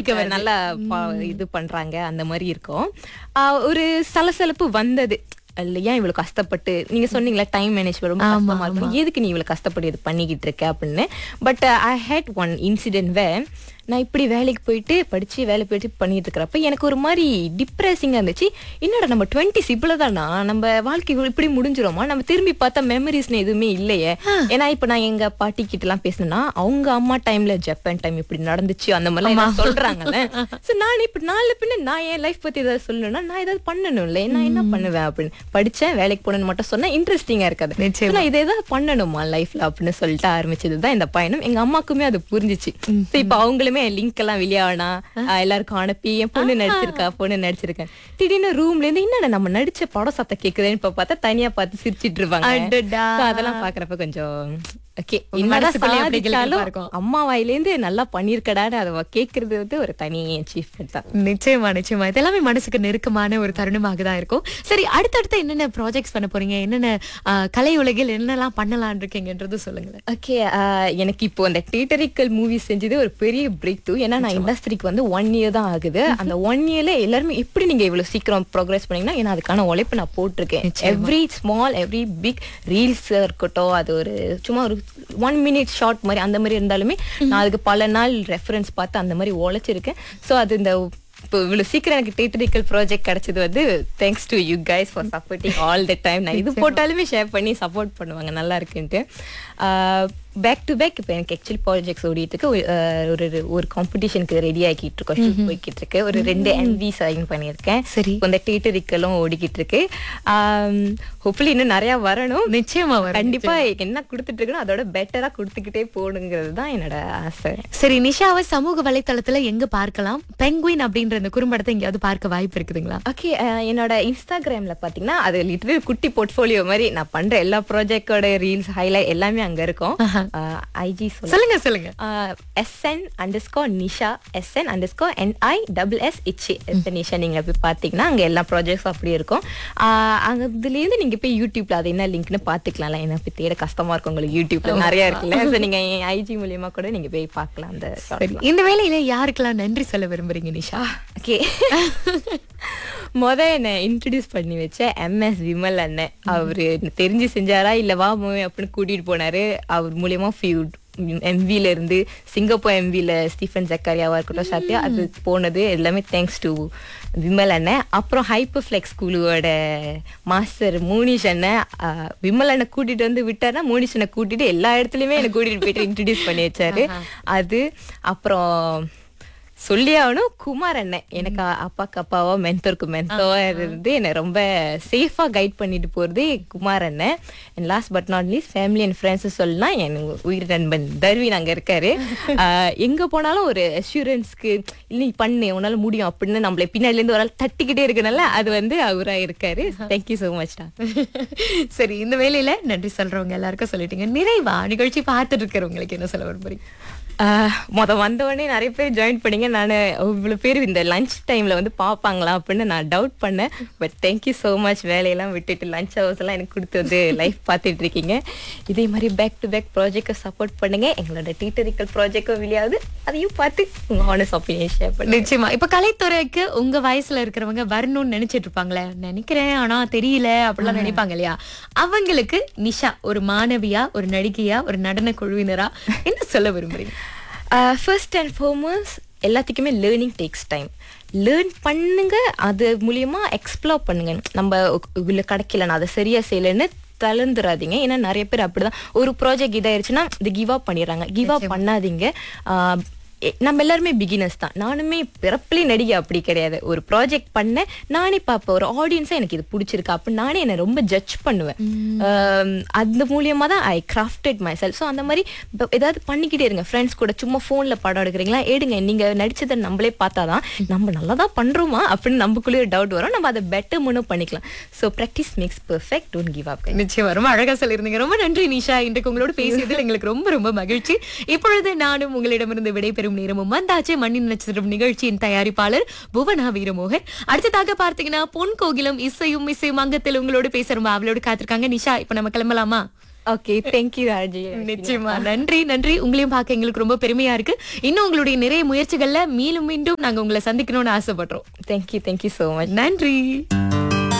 நம்பிக்கை வருது. நல்லா பா- இது பண்றாங்க அந்த மாதிரி இருக்கும் ஆஹ் ஒரு சலசலப்பு வந்தது இல்ல ஏன் இவ்வளவு கஷ்டப்பட்டு நீங்க சொன்னீங்களா டைம் மேனேஜ் ரொம்ப கஷ்டமா இருக்கும் எதுக்கு நீ இவ்வளவு கஷ்டப்பட்டு இது பண்ணிக்கிட்டு இருக்க அப்படின்னு but I hate one incident way நான் இப்படி வேலைக்கு போயிட்டு படிச்சு வேலை போயிட்டு பண்ணிட்டு இருக்கிறப்ப எனக்கு ஒரு மாதிரி டிப்ரெசிங்கா இருந்துச்சு என்னடா நம்ம டுவெண்ட்டிஸ் இவ்வளவுதானா நம்ம வாழ்க்கை இவ்வளவு இப்படி முடிஞ்சிரோமா நம்ம திரும்பி பார்த்தா மெமரிஸ்னு எதுவுமே இல்லையே ஏன்னா இப்ப நான் எங்க பாட்டி கிட்ட எல்லாம் பேசினேன்னா அவங்க அம்மா டைம்ல ஜப்பான் டைம் இப்படி நடந்துச்சு அந்த மாதிரிலாம் எல்லாம் சொல்றாங்கல்ல சோ நான் இப்ப நாலு பின்ன நான் என் லைஃப் பத்தி ஏதாவது சொல்லணும்னா நான் ஏதாவது பண்ணணும்ல நான் என்ன பண்ணுவேன் அப்படின்னு படிச்சேன் வேலைக்கு போகணும்னு மட்டும் சொன்னா இன்ட்ரெஸ்டிங்கா இருக்காது நிச்சயமா. So, நான் இதை ஏதாவது பண்ணணுமா லைஃப்ல அப்படின்னு சொல்லிட்டு ஆரம்பிச்சதுதான் இந்த பயணம் எங்க அம்மாக்குமே அது புரிஞ்சுச்சு So, இப்ப அவங்களுமே லிங்க் எல்லாம் வெளியானா எல்லாருக்கும் அனுப்பி என் பொண்ணு நடிச்சிருக்கா பொண்ணு நடிச்சிருக்கேன் திடீர்னு ரூம்ல இருந்து என்னடா நம்ம நடிச்ச படம் சத்தம் கேக்குதுன்னு இப்ப பார்த்தா தனியா பார்த்து சிரிச்சிட்டு இருப்பாங்க அடடா. So, அதெல்லாம் பாக்குறப்ப கொஞ்சம் ஓகே உங்க மனசுக்குள்ளே அப்படி கிளம்பி இருக்கும். அம்மா வாயிலேந்து நல்லா பண்ணிருக்கடான்னு அதை கேக்குறது வந்து ஒரு தனி அச்சீவ்மெண்ட் தான் நிச்சயமா நிச்சயமா இதெல்லாமே மனசுக்கு நெருக்கமான ஒரு தருணமாக தான் இருக்கும் சரி அடுத்தடுத்து என்னென்ன ப்ராஜெக்ட்ஸ் பண்ண போறீங்க என்னென்ன ஆ, கலை உலகில் என்னெல்லாம் பண்ணலாம்னு இருக்கீங்கன்றது சொல்லுங்களேன் ஓகே எனக்கு இப்போ அந்த தியேட்டரிக்கல் மூவி செஞ்சது ஒரு பெரிய பிரேக் த்ரூ ஏன்னா நான் இண்டஸ்ட்ரிக்கு வந்து ஒன் இயர் தான் ஆகுது அந்த ஒன் இயர்ல எல்லாருமே எப்படி நீங்க இவ்வளவு சீக்கிரம் ப்ரோக்ரஸ் பண்ணீங்கன்னா ஏன்னா அதுக்கான உழைப்பு நான் போட்டிருக்கேன் every small every big reels இருக்கட்டும் அது ஒரு சும்மா ஒரு ஒன் மினிட் ஷார்ட் மாதிரி அந்த மாதிரி இருந்தாலுமே நான் அதுக்கு பல நாள் ரெஃபரன்ஸ் பார்த்து அந்த மாதிரி உழைச்சிருக்கேன் ஸோ அது இந்த இப்போ இவ்வளவு சீக்கிரம் எனக்கு தியேட்டரிக்கல் ப்ராஜெக்ட் கிடைச்சது வந்து thanks to you guys for supporting all the time நான் இது போட்டாலுமே ஷேர் பண்ணி சப்போர்ட் பண்ணுவாங்க நல்லா இருக்குன்ட்டு பேக் டு பேக் இப்போ எனக்கு ஆக்சுவலி ப்ராஜெக்ட்ஸ் ஓடிட்டு இருக்கு ஒரு, ஆஹ், ஒரு ஒரு காம்படிஷனுக்கு ரெடி ஆகிட்டு இருக்கோம் shoot போய்கிட்டு இருக்கு ஒரு ரெண்டு எம்வி சைன் பண்ணியிருக்கேன் சரி. இப்போ இந்த தியேட்டரிக்கலும் ஓடிக்கிட்டு இருக்கு ஹோப்ஃபுல்லி இன்னும் நிறைய வரணும் நிச்சயமா வரும் கண்டிப்பா என்ன கொடுத்துட்டு இருக்கணும் அதோட பெட்டரா கொடுத்துக்கிட்டே போகணுங்கிறது தான் என்னோட ஆசை சரி நிஷாவை சமூக வலைத்தளத்துல எங்க பார்க்கலாம் பெங்குயின் அப்படின்ற இந்த குறும்படத்தை எங்கேயாவது பார்க்க வாய்ப்பு இருக்குதுங்களா ஓகே என்னோட இன்ஸ்டாகிராம்ல பாத்தீங்கன்னா அது லிட்டரல் குட்டி போர்ட்ஃபோலியோ மாதிரி நான் பண்ற எல்லா ப்ராஜெக்டோட ரீல்ஸ் ஹைலைட் எல்லாமே அங்க இருக்கும் ஐஜி சொல்ல சொல்லுங்க சொல்லுங்க SN underscore Nisha SN underscore NI double S H SN Nisha நீங்க போய் பாத்தீங்கன்னா அங்க எல்லா ப்ராஜெக்ட்ஸும் அப்படியே இருக்கும் ஆஹ் அங்க இதுலேருந்து நீங்க போய் யூடியூப்ல அது என்ன லிங்க்னு பாத்துக்கலாம்ல என்ன போய் தேட கஷ்டமா இருக்கும் உங்களுக்கு யூடியூப்ல நிறைய இருக்குல்ல ஸோ நீங்க ஐஜி மூலியமா கூட நீங்க போய் பார்க்கலாம் அந்த சரி இந்த வேலையில யாருக்கெல்லாம் நன்றி சொல்ல விரும்புறீங்க நிஷா ஓகே முத என்ன இன்ட்ரடியூஸ் பண்ணி வச்ச எம்எஸ் விமல் அண்ணன் அவரு எனக்கு தெரிஞ்சு செஞ்சாரா இல்ல வா மூவி அப்படின்னு கூட்டிட்டு போனாரு அவர் மூலியமா ஃபியூட் எம்வில இருந்து சிங்கப்பூர் எம்வில ஸ்டீஃபன் ஜக்காரியாவா இருக்கட்டும் சத்யா அது போனது எல்லாமே தேங்க்ஸ் டு விமல் அண்ணன் அப்புறம் ஹைப்பர் ஃபிளெக்ஸ் குழுவோட மாஸ்டர் மூனிஷ் அண்ணன் ஆஹ், விமல் அண்ணன் கூட்டிட்டு வந்து விட்டாருன்னா மூனிஷ் அண்ணன் கூட்டிட்டு எல்லா இடத்துலயுமே என்னை கூட்டிட்டு போயிட்டு இன்ட்ரடியூஸ் பண்ணி வச்சாரு அது அப்புறம் சொல்லி ஆகணும் குமார் அண்ணன் எனக்கு அ- அப்பாக்கு அப்பாவோ மென்டருக்கு மென்டோவா இருந்து என்னை ரொம்ப சேஃபா கைட் பண்ணிட்டு போறது குமார் அண்ணன் and last but not least family and friends சொல்லலாம் என் உயிர் நண்பன் தர்வின் அங்க இருக்காரு ஆஹ் எங்க போனாலும் ஒரு அஷூரன்ஸ்க்கு இல்லை நீ பண்ணு உன்னால முடியும் அப்படின்னு நம்மளை பின்னாடில இருந்து ஒரு ஆள் தட்டிக்கிட்டே இருக்கனால அது வந்து அவரா இருக்காரு தேங்க்யூ ஸோ மச்டா சரி இந்த வேலையில நன்றி சொல்றவங்க எல்லாருக்கும் சொல்லிட்டீங்க நிறைவா நிகழ்ச்சி பார்த்துட்டு இருக்கிறவங்களுக்கு என்ன சொல்ல விரும்புறீங்க ஆஹ் மொத வந்த உடனே நிறைய பேர் ஜாயின் பண்ணீங்க நான் இவ்வளவு பேர் இந்த லஞ்ச் டைம்ல வந்து பார்ப்பாங்களா அப்படின்னு நான் டவுட் பண்ணேன் பட் தேங்க்யூ ஸோ மச் வேலையெல்லாம் விட்டுட்டு லஞ்ச் ஹவர்ஸ் எல்லாம் எனக்கு கொடுத்து வந்து லைஃப் பார்த்துட்டு இருக்கீங்க இதே மாதிரி பேக் டு பேக் ப்ராஜெக்டை சப்போர்ட் பண்ணுங்க எங்களோட டீட்டரிக்கல் ப்ராஜெக்டும் வெளியாகுது அதையும் பார்த்து உங்க ஹானஸ் ஒப்பீனியன் ஷேர் பண்ணுங்க நிச்சயமா இப்ப கலைத்துறைக்கு உங்க வயசுல இருக்கிறவங்க வரணும்னு நினைச்சிட்டு இருப்பாங்களே நினைக்கிறேன் ஆனா தெரியல அப்படிலாம் நினைப்பாங்க இல்லையா அவங்களுக்கு நிஷா ஒரு மாணவியா ஒரு நடிகையா ஒரு நடன குழுவினரா என்ன சொல்ல விரும்புறீங்க ஃபர்ஸ்ட் அண்ட் ஃபார்மோஸ்ட் எல்லாத்துக்குமே லேர்னிங் டேக்ஸ் டைம் லேர்ன் பண்ணுங்க அது மூலியமா எக்ஸ்ப்ளோர் பண்ணுங்க நம்ம இல்லை கிடைக்கல நான் அதை சரியா செய்யலைன்னு தளர்ந்துடாதீங்க ஏன்னா நிறைய பேர் அப்படிதான் ஒரு ப்ராஜெக்ட் இதாயிருச்சுன்னா இது கிவ் அப் பண்ணிடுறாங்க கிவ் அப் பண்ணாதீங்க ஆஹ் எ- நம்ம எல்லாருமே பிகினர்ஸ் தான் நானுமே பிறப்பிலே நடிகை அப்படி கிடையாது ஒரு ப்ராஜெக்ட் பண்ணேன் நானே பார்ப்பேன் ஒரு ஆடியன்ஸா எனக்கு இது பிடிச்சிருக்கு அப்படின்னு நானே என்னை ரொம்ப ஜட்ஜ் பண்ணுவேன் ஆம், அந்த மூலியமா தான் I crafted myself so அந்த மாதிரி இப்ப ஏதாவது பண்ணிக்கிட்டே இருங்க ஃப்ரெண்ட்ஸ் கூட சும்மா ஃபோனில் படம் எடுக்கிறீங்களா எடுங்க நீங்க நடிச்சதை நம்மளே பார்த்தாதான் நம்ம நல்லா தான் பண்றோமா அப்படின்னு நமக்குள்ளே ஒரு டவுட் வரும் நம்ம அதை பெட்டர் முன்னும் பண்ணிக்கலாம் so practice makes perfect don't give up நிச்சயமா ரொம்ப அழகா சொல்லியிருந்தீங்க ரொம்ப நன்றி நிஷா இன்றைக்கு உங்களோட பேசியதில் எங்களுக்கு ரொம்ப ரொம்ப மகிழ்ச்சி இப்பொழுது நானும் உங்களிடமிருந்து விடைபெறும் நேரமும் வந்தாச்சு மண்ணின் நட்சத்திரம் நிகழ்ச்சியின் தயாரிப்பாளர் புவனா வீரமோகன் அடுத்ததாக பார்த்தீங்கன்னா பொன் கோகிலம் இசையும் இசையும் அங்கத்தில் உங்களோட பேசுறோம் அவளோட காத்திருக்காங்க நிஷா இப்ப நம்ம கிளம்பலாமா ஓகே தேங்க்யூ ஆர்ஜி நிச்சயமா நன்றி நன்றி உங்களையும் பார்க்க எங்களுக்கு ரொம்ப பெருமையா இருக்கு இன்னும் உங்களுடைய நிறைய முயற்சிகள்ல மீண்டும் மீண்டும் நாங்க உங்களை சந்திக்கணும்னு ஆசைப்படுறோம் தேங்க்யூ தேங்க்யூ ஸோ மச் நன்றி